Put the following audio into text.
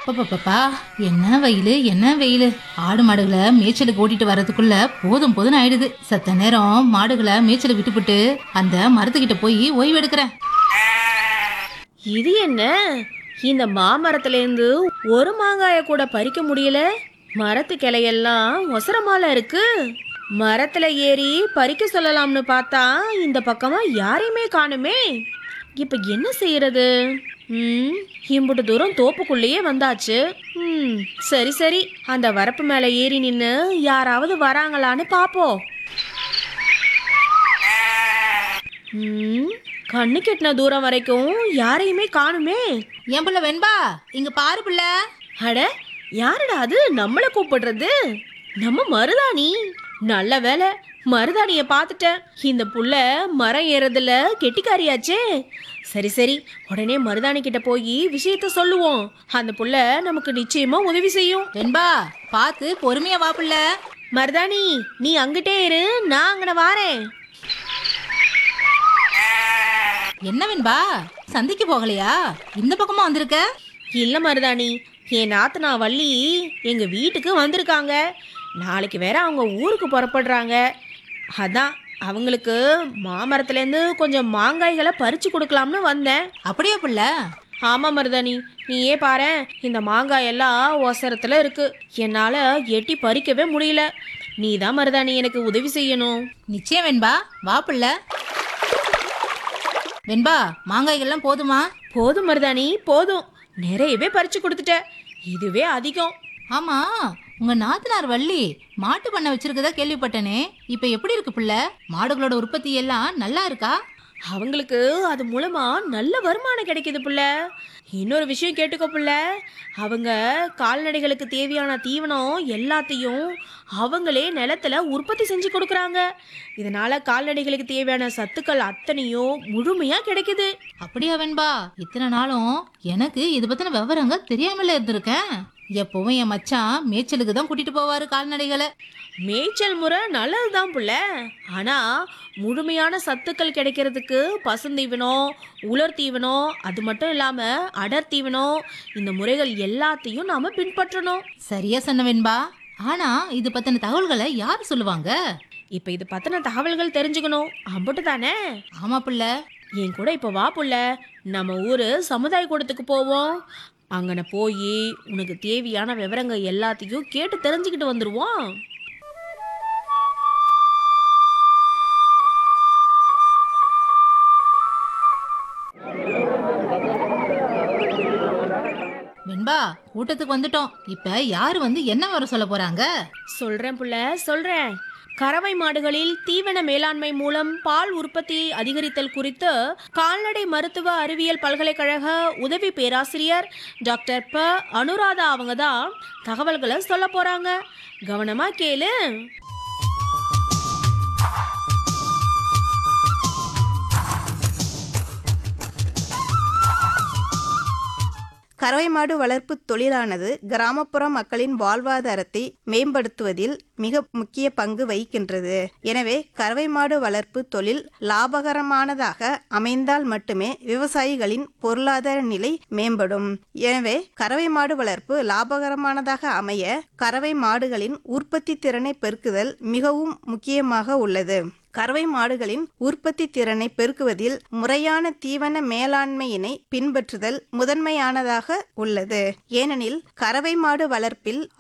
பாப்பா என்ன வெயில் என்ன வெயில் ஆடு மாடுகளை மேய்ச்சலுக்கு ஓட்டிட்டு வர்றதுக்குள்ள போதும் போதும் ஆயிடுது சத்த நேரம் மாடுகளை மேய்ச்சலுக்கு விட்டுப்புட்டு அந்த மரத்துக்கிட்ட போய் ஓய்வு எடுக்கிறேன் இது என்ன இந்த மாமரத்துலேருந்து ஒரு மாங்காய கூட பறிக்க முடியல மரத்து கிளையெல்லாம் ஒசரமால இருக்கு மரத்துல ஏறி பறிக்க சொல்லலாம்னு பார்த்தா இந்த பக்கமா யாரையுமே காணுமே இப்ப என்ன செய்யறது ம் இம்புட்டு தூரம் தோப்புக்குள்ளேயே வந்தாச்சு ம் சரி சரி அந்த வரப்பு மேலே ஏறி நின்று யாராவது வராங்களான்னு பார்ப்போம் ம் கண்ணு கெட்டின தூரம் வரைக்கும் யாரையுமே காணுமே என் பிள்ளை வெண்பா இங்க பாரு பிள்ளை அட யாருடா அது நம்மளை கூப்பிடுறது நம்ம மருதாணி நல்ல வேலை மருதாணிய பார்த்துட்டேன் இந்த புள்ள மரம் ஏறதுல கெட்டிக்காரியாச்சே சரி சரி உடனே மருதாணி கிட்ட போய் விஷயத்த சொல்லுவோம் அந்த புள்ள நமக்கு நிச்சயமா உதவி செய்யும் வெண்பா பார்த்து பொறுமையா வா பிள்ளை மருதாணி நீ அங்கிட்டே இரு நான் அங்கன வாரேன் என்ன வெண்பா சந்தைக்கு போகலையா இந்த பக்கமா வந்திருக்க இல்ல மருதாணி என் நாத்தனா வள்ளி எங்க வீட்டுக்கு வந்திருக்காங்க நாளைக்கு வேற அவங்க ஊருக்கு புறப்படுறாங்க அதான் அவங்களுக்கு மாமரத்துலேருந்து கொஞ்சம் மாங்காய்களை பறிச்சு கொடுக்கலாம்னு வந்தேன் அப்படியா பிள்ளை ஆமா மருதாணி நீயே பாரு இந்த மாங்காய் எல்லாம் ஒசரத்துல இருக்கு என்னால எட்டி பறிக்கவே முடியல நீ தான் மருதாணி எனக்கு உதவி செய்யணும் நிச்சயம் வெண்பா வா பிள்ளை வெண்பா மாங்காய்கள்லாம் போதுமா போதும் மருதாணி போதும் நிறையவே பறிச்சு கொடுத்துட்ட இதுவே அதிகம் ஆமா உங்க நாத்தனார் வள்ளி மாட்டு பண்ணை வச்சிருக்கதா கேள்விப்பட்டனே இப்ப எப்படி இருக்கு பிள்ளை மாடுகளோட உற்பத்தி எல்லாம் நல்லா இருக்கா அவங்களுக்கு அது மூலமா நல்ல வருமானம் கிடைக்குது புள்ள இன்னொரு விஷயம் கேட்டுக்கோ புள்ள அவங்க கால்நடைகளுக்கு தேவையான தீவனம் எல்லாத்தையும் அவங்களே நிலத்துல உற்பத்தி செஞ்சு கொடுக்குறாங்க இதனால கால்நடைகளுக்கு தேவையான சத்துக்கள் அத்தனையும் முழுமையா கிடைக்குது அப்படியா வெண்பா இத்தனை நாளும் எனக்கு இது பத்தின விவரங்க தெரியாமல இருந்திருக்கேன் எப்பவும் என் மச்சான் மேய்ச்சலுக்கு தான் கூட்டிட்டு போவாரு கால்நடைகளை மேய்ச்சல் முறை நல்லதுதான் புள்ள ஆனா முழுமையான சத்துக்கள் கிடைக்கிறதுக்கு பசுந்தீவனம் உலர் தீவனம் அது மட்டும் இல்லாம அடர் தீவனம் இந்த முறைகள் எல்லாத்தையும் நாம பின்பற்றணும் சரியா சொன்ன வெண்பா ஆனா இது பத்தின தகவல்களை யார் சொல்லுவாங்க இப்ப இது பத்தின தகவல்கள் தெரிஞ்சுக்கணும் அம்புட்டு தானே ஆமா பிள்ளை என் கூட இப்ப வா புள்ள நம்ம ஊரு சமுதாய கூடத்துக்கு போவோம் அங்கன போய் உனக்கு தேவையான விவரங்கள் எல்லாத்தையும் கேட்டு தெரிஞ்சுக்கிட்டு வந்துருவோம் வெண்பா கூட்டத்துக்கு வந்துட்டோம் இப்ப யாரு வந்து என்ன வர சொல்ல போறாங்க சொல்றேன் புள்ள சொல்றேன் கறவை மாடுகளில் தீவன மேலாண்மை மூலம் பால் உற்பத்தியை அதிகரித்தல் குறித்து கால்நடை மருத்துவ அறிவியல் பல்கலைக்கழக உதவி பேராசிரியர் டாக்டர் ப அனுராதா அவங்க தான் தகவல்களை சொல்ல போறாங்க கவனமா கேளு கறவை மாடு வளர்ப்பு தொழிலானது கிராமப்புற மக்களின் வாழ்வாதாரத்தை மேம்படுத்துவதில் மிக முக்கிய பங்கு வகிக்கின்றது எனவே கறவை மாடு வளர்ப்பு தொழில் லாபகரமானதாக அமைந்தால் மட்டுமே விவசாயிகளின் பொருளாதார நிலை மேம்படும் எனவே கறவை மாடு வளர்ப்பு லாபகரமானதாக அமைய கறவை மாடுகளின் உற்பத்தி திறனை பெருக்குதல் மிகவும் முக்கியமாக உள்ளது கறவை மாடுகளின் உற்பத்தி திறனை பெருக்குவதில் முறையான தீவன மேலாண்மையினை பின்பற்றுதல் முதன்மையானதாக உள்ளது ஏனெனில் கறவை மாடு வளர்ப்பில்